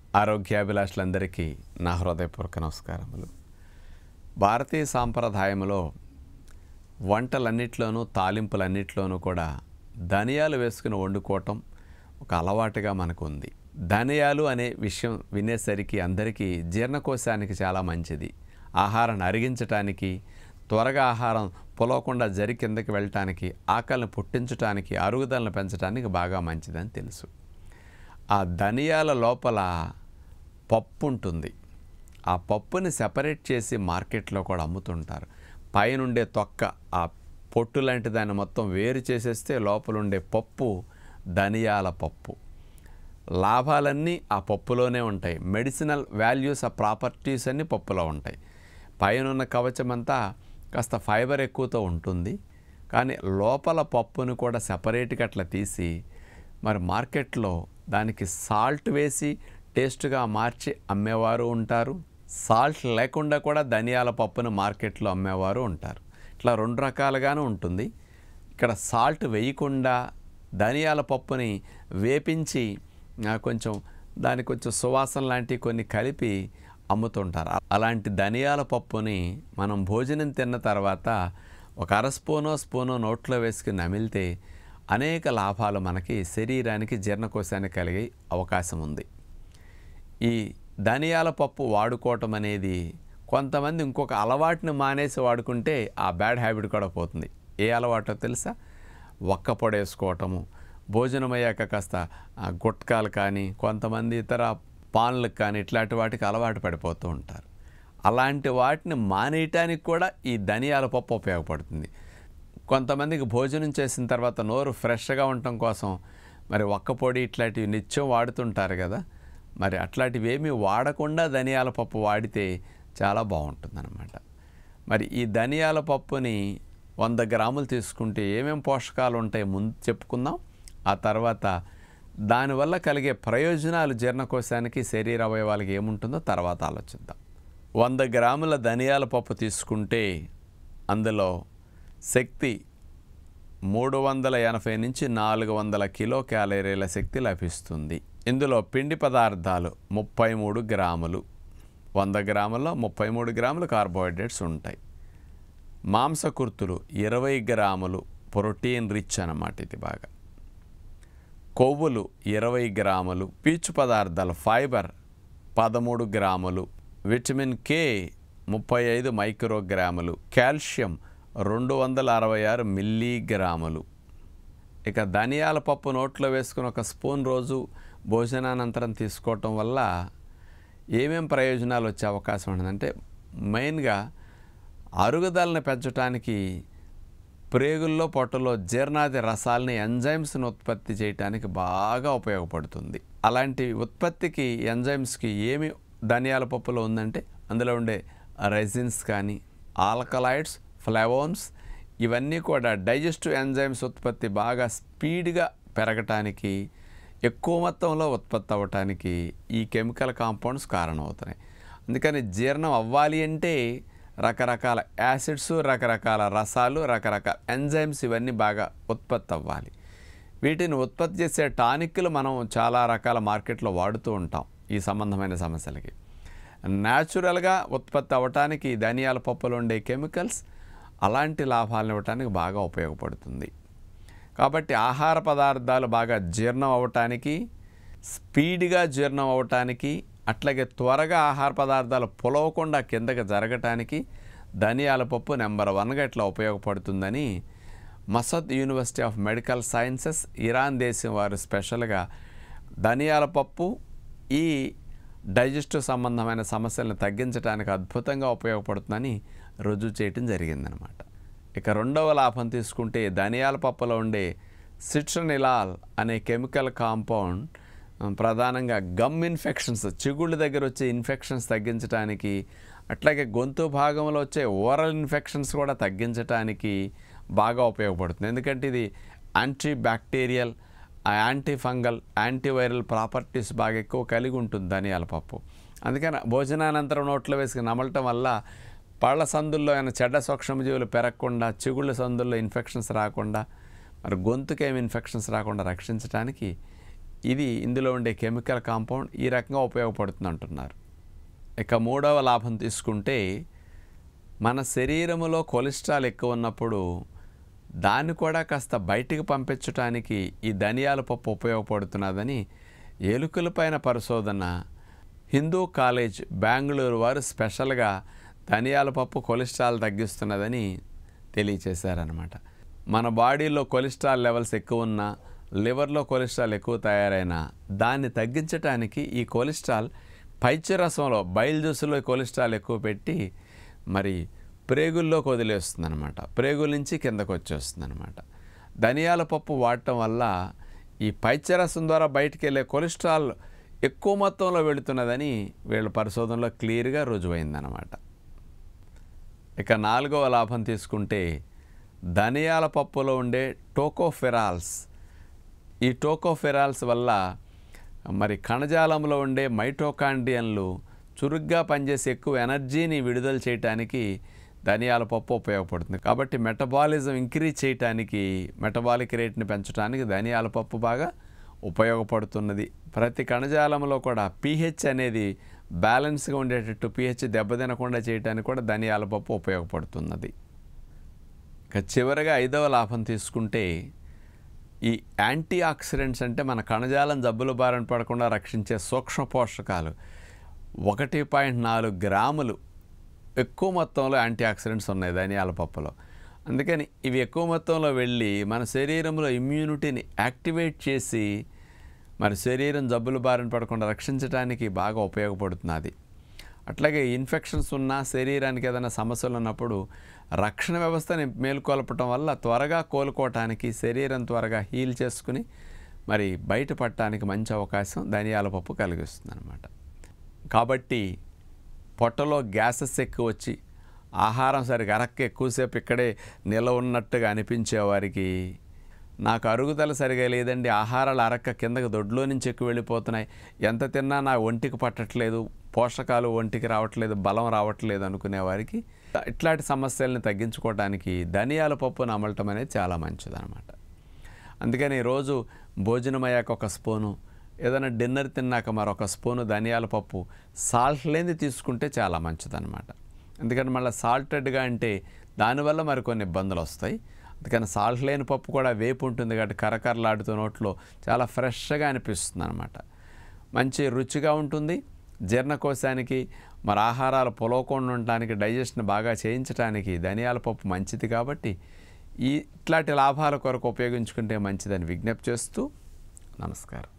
ఆరోగ్యాభిలాషులందరికీ నా హృదయపూర్వక నమస్కారములు భారతీయ సాంప్రదాయంలో వంటలన్నిట్లోనూ తాలింపులన్నిట్లోనూ కూడా ధనియాలు వేసుకుని వండుకోవటం ఒక అలవాటుగా మనకు ఉంది ధనియాలు అనే విషయం వినేసరికి అందరికీ జీర్ణకోశానికి చాలా మంచిది ఆహారాన్ని అరిగించటానికి త్వరగా ఆహారం పొలవకుండా జరి కిందకి వెళ్ళటానికి ఆకలిని పుట్టించటానికి అరుగుదలను పెంచడానికి బాగా మంచిదని తెలుసు ఆ ధనియాల లోపల పప్పు ఉంటుంది ఆ పప్పుని సెపరేట్ చేసి మార్కెట్లో కూడా అమ్ముతుంటారు పైనుండే తొక్క ఆ పొట్టు లాంటి దాన్ని మొత్తం వేరు చేసేస్తే లోపల ఉండే పప్పు ధనియాల పప్పు లాభాలన్నీ ఆ పప్పులోనే ఉంటాయి మెడిసినల్ వాల్యూస్ ఆ ప్రాపర్టీస్ అన్నీ పప్పులో ఉంటాయి పైన ఉన్న కవచం అంతా కాస్త ఫైబర్ ఎక్కువతో ఉంటుంది కానీ లోపల పప్పును కూడా సపరేట్గా అట్లా తీసి మరి మార్కెట్లో దానికి సాల్ట్ వేసి టేస్ట్గా మార్చి అమ్మేవారు ఉంటారు సాల్ట్ లేకుండా కూడా ధనియాల పప్పును మార్కెట్లో అమ్మేవారు ఉంటారు ఇట్లా రెండు రకాలుగాను ఉంటుంది ఇక్కడ సాల్ట్ వేయకుండా ధనియాల పప్పుని వేపించి ఆ, కొంచెం దానికి కొంచెం సువాసన లాంటివి కొన్ని కలిపి అమ్ముతుంటారు అలాంటి ధనియాల పప్పుని మనం భోజనం తిన్న తర్వాత ఒక అర స్పూనో స్పూనో నోట్లో వేసుకుని నమిలితే అనేక లాభాలు మనకి శరీరానికి జీర్ణకోశానికి కలిగే అవకాశం ఉంది ఈ ధనియాల పప్పు వాడుకోవటం అనేది కొంతమంది ఇంకొక అలవాటుని మానేసి వాడుకుంటే ఆ బ్యాడ్ హ్యాబిట్ కూడా పోతుంది ఏ అలవాటో తెలుసా ఒక్క పొడేసుకోవటము భోజనం అయ్యాక కాస్త ఆ, గుట్కాలు కానీ కొంతమంది ఇతర పాన్లకు కానీ ఇట్లాంటి వాటికి అలవాటు పడిపోతూ ఉంటారు అలాంటి వాటిని మానేయటానికి కూడా ఈ ధనియాల పప్పు ఉపయోగపడుతుంది కొంతమందికి భోజనం చేసిన తర్వాత నోరు ఫ్రెష్గా ఉండటం కోసం మరి ఒక్క పొడి ఇట్లాంటివి నిత్యం వాడుతుంటారు కదా మరి అట్లాంటివి ఏమీ వాడకుండా ధనియాల పప్పు వాడితే చాలా బాగుంటుందన్నమాట మరి ఈ ధనియాల పప్పుని వంద గ్రాములు తీసుకుంటే ఏమేం పోషకాలు ఉంటాయి ముందు చెప్పుకుందాం ఆ తర్వాత దానివల్ల కలిగే ప్రయోజనాలు జీర్ణకోశానికి శరీర అవయవాలకి ఏముంటుందో తర్వాత ఆలోచిద్దాం వంద గ్రాముల ధనియాల పప్పు తీసుకుంటే అందులో శక్తి మూడు వందల ఎనభై నుంచి నాలుగు వందల కిలో క్యాలరీల శక్తి లభిస్తుంది ఇందులో పిండి పదార్థాలు ముప్పై మూడు గ్రాములు వంద గ్రాముల్లో ముప్పై మూడు గ్రాములు కార్బోహైడ్రేట్స్ ఉంటాయి మాంసకృతులు ఇరవై గ్రాములు ప్రోటీన్ రిచ్ అన్నమాట ఇది బాగా కొవ్వులు ఇరవై గ్రాములు పీచు పదార్థాలు ఫైబర్ పదమూడు గ్రాములు విటమిన్ కే ముప్పై ఐదు మైక్రోగ్రాములు కాల్షియం రెండు వందల అరవై ఆరు మిల్లీగ్రాములు ఇక ధనియాల పప్పు నోట్లో వేసుకుని ఒక స్పూన్ రోజు భోజనానంతరం తీసుకోవటం వల్ల ఏమేం ప్రయోజనాలు వచ్చే అవకాశం ఉంటుందంటే మెయిన్గా అరుగుదలను పెంచడానికి ప్రేగుల్లో పొట్టలో జీర్ణాది రసాలని ఎంజైమ్స్ని ఉత్పత్తి చేయడానికి బాగా ఉపయోగపడుతుంది అలాంటి ఉత్పత్తికి ఎంజైమ్స్కి ఏమి ధనియాల పప్పులో ఉందంటే అందులో ఉండే రెజిన్స్ కానీ ఆల్కలాయిడ్స్ ఫ్లవోన్స్ ఇవన్నీ కూడా డైజెస్టివ్ ఎంజైమ్స్ ఉత్పత్తి బాగా స్పీడ్గా పెరగటానికి ఎక్కువ మొత్తంలో ఉత్పత్తి అవ్వటానికి ఈ కెమికల్ కాంపౌండ్స్ కారణమవుతున్నాయి అందుకని జీర్ణం అవ్వాలి అంటే రకరకాల యాసిడ్స్ రకరకాల రసాలు రకరకాల ఎంజైమ్స్ ఇవన్నీ బాగా ఉత్పత్తి అవ్వాలి వీటిని ఉత్పత్తి చేసే టానిక్లు మనం చాలా రకాల మార్కెట్లో వాడుతూ ఉంటాం ఈ సంబంధమైన సమస్యలకి న్యాచురల్గా ఉత్పత్తి అవ్వటానికి ధనియాల పప్పులో ఉండే కెమికల్స్ అలాంటి లాభాలను ఇవ్వటానికి బాగా ఉపయోగపడుతుంది కాబట్టి ఆహార పదార్థాలు బాగా జీర్ణం అవ్వటానికి స్పీడ్గా జీర్ణం అవ్వటానికి అట్లాగే త్వరగా ఆహార పదార్థాలు పొలవకుండా కిందకి జరగటానికి ధనియాల పప్పు నెంబర్ వన్గా ఇట్లా ఉపయోగపడుతుందని Mashhad University of Medical Sciences Iran దేశం వారు స్పెషల్గా ధనియాల పప్పు ఈ డైజెస్టివ్ సంబంధమైన సమస్యలను తగ్గించడానికి అద్భుతంగా ఉపయోగపడుతుందని రుజువు చేయటం జరిగిందనమాట ఇక రెండవ లాభం తీసుకుంటే ధనియాల పప్పులో ఉండే సిట్రనిలాల్ అనే కెమికల్ కాంపౌండ్ ఆ, ప్రధానంగా గమ్ ఇన్ఫెక్షన్స్ చిగుళ్ళ దగ్గర వచ్చే ఇన్ఫెక్షన్స్ తగ్గించడానికి అట్లాగే గొంతు భాగంలో వచ్చే ఓరల్ ఇన్ఫెక్షన్స్ కూడా తగ్గించడానికి బాగా ఉపయోగపడుతుంది ఎందుకంటే ఇది anti bacterial anti fungal antiviral properties బాగా ఎక్కువ కలిగి ఉంటుంది ధనియాల పప్పు అందుకని భోజనానంతరం నోట్లో వేసుకుని నమలటం వల్ల పళ్ళ సందుల్లో అయిన చెడ్డ సూక్ష్మజీవులు పెరగకుండా చిగుళ్ళ సందుల్లో ఇన్ఫెక్షన్స్ రాకుండా మరి గొంతుకేమి ఇన్ఫెక్షన్స్ రాకుండా రక్షించడానికి ఇది ఇందులో ఉండే కెమికల్ కాంపౌండ్ ఈ రకంగా ఉపయోగపడుతుంది అంటున్నారు ఇక మూడవ లాభం తీసుకుంటే మన శరీరములో కొలెస్ట్రాల్ ఎక్కువ ఉన్నప్పుడు దాన్ని కూడా కాస్త బయటికి పంపించడానికి ఈ ధనియాల పప్పు ఉపయోగపడుతున్నదని ఎలుకలపైన పరిశోధన హిందూ కాలేజ్ బెంగళూరు వారు స్పెషల్గా ధనియాల పప్పు కొలెస్ట్రాల్ తగ్గిస్తున్నదని తెలియచేశారనమాట మన బాడీలో కొలెస్ట్రాల్ లెవెల్స్ ఎక్కువ ఉన్నా లివర్లో కొలెస్ట్రాల్ ఎక్కువ తయారైనా దాన్ని తగ్గించడానికి ఈ కొలెస్ట్రాల్ పైత్యరసంలో బయలు జ్యూసులో కొలెస్ట్రాల్ ఎక్కువ పెట్టి మరి ప్రేగుల్లోకి వదిలేస్తుంది అనమాట ప్రేగుల నుంచి కిందకు వచ్చేస్తుంది అనమాట ధనియాల పప్పు వాడటం వల్ల ఈ పైత్యరసం ద్వారా బయటికి వెళ్ళే కొలెస్ట్రాల్ ఎక్కువ మొత్తంలో వెళుతున్నదని వీళ్ళ పరిశోధనలో క్లియర్గా రుజువైందనమాట ఇక నాలుగవ లాభం తీసుకుంటే ధనియాల పప్పులో ఉండే టోకోఫెరాల్స్ ఈ టోకోఫెరాల్స్ వల్ల మరి కణజాలంలో ఉండే మైటోకాండియన్లు చురుగ్గా పనిచేసి ఎక్కువ ఎనర్జీని విడుదల చేయటానికి ధనియాల పప్పు ఉపయోగపడుతుంది కాబట్టి మెటబాలిజం ఇంక్రీజ్ చేయటానికి మెటబాలిక్ రేట్ని పెంచడానికి ధనియాల పప్పు బాగా ఉపయోగపడుతున్నది ప్రతి కణజాలంలో కూడా పీహెచ్ అనేది బ్యాలెన్స్గా ఉండేటట్టు పీహెచ్ దెబ్బతినకుండా చేయడానికి కూడా ధనియాల పప్పు ఉపయోగపడుతున్నది ఇక చివరగా ఐదవ లాభం తీసుకుంటే ఈ యాంటీ ఆక్సిడెంట్స్ అంటే మన కణజాలం జబ్బుల బారిన పడకుండా రక్షించే సూక్ష్మ పోషకాలు ఒకటి పాయింట్ నాలుగు గ్రాములు ఎక్కువ మొత్తంలో యాంటీ ఆక్సిడెంట్స్ ఉన్నాయి ధనియాల పప్పులో అందుకని ఇవి ఎక్కువ మొత్తంలో వెళ్ళి మన శరీరంలో ఇమ్యూనిటీని యాక్టివేట్ చేసి మరి శరీరం జబ్బుల బారిన పడకుండా రక్షించడానికి బాగా ఉపయోగపడుతున్నది అట్లాగే ఇన్ఫెక్షన్స్ ఉన్న శరీరానికి ఏదైనా సమస్యలు ఉన్నప్పుడు రక్షణ వ్యవస్థని మేల్కొల్పటం వల్ల త్వరగా కోలుకోవటానికి శరీరం త్వరగా హీల్ చేసుకుని మరి బయటపడటానికి మంచి అవకాశం ధనియాల పప్పు కలిగిస్తుంది అనమాట కాబట్టి పొట్టలో గ్యాసెస్ ఎక్కువ వచ్చి ఆహారం సరిగా అరక్క ఎక్కువసేపు ఇక్కడే నిల ఉన్నట్టుగా అనిపించే వారికి నాకు అరుగుదల సరిగా లేదండి ఆహారాలు అరక్క కిందకి దొడ్లో నుంచి ఎక్కువ వెళ్ళిపోతున్నాయి ఎంత తిన్నా నా ఒంటికి పట్టట్లేదు పోషకాలు ఒంటికి రావట్లేదు బలం రావట్లేదు అనుకునే వారికి ఇట్లాంటి సమస్యల్ని తగ్గించుకోవడానికి ధనియాల పప్పును అమలటం అనేది చాలా మంచిదన్నమాట అందుకని రోజు భోజనం అయ్యాక ఒక స్పూను ఏదైనా డిన్నర్ తిన్నాక మరొక స్పూను ధనియాల పప్పు సాల్ట్ లేనిది తీసుకుంటే చాలా మంచిదన్నమాట ఎందుకంటే మళ్ళీ సాల్టెడ్గా అంటే దానివల్ల మరికొన్ని ఇబ్బందులు వస్తాయి అందుకని సాల్ట్ లేని పప్పు కూడా వేపు ఉంటుంది కాబట్టి కరకరలాడుతూ నోట్లో చాలా ఫ్రెష్గా అనిపిస్తుంది అనమాట మంచి రుచిగా ఉంటుంది జీర్ణకోశానికి మరి ఆహారాలు పొలవకుండా ఉండటానికి డైజెషన్ బాగా చేయించడానికి ధనియాల పప్పు మంచిది కాబట్టి ఈ ఇట్లాంటి లాభాల కొరకు ఉపయోగించుకుంటే మంచిదని విజ్ఞప్తి చేస్తూ నమస్కారం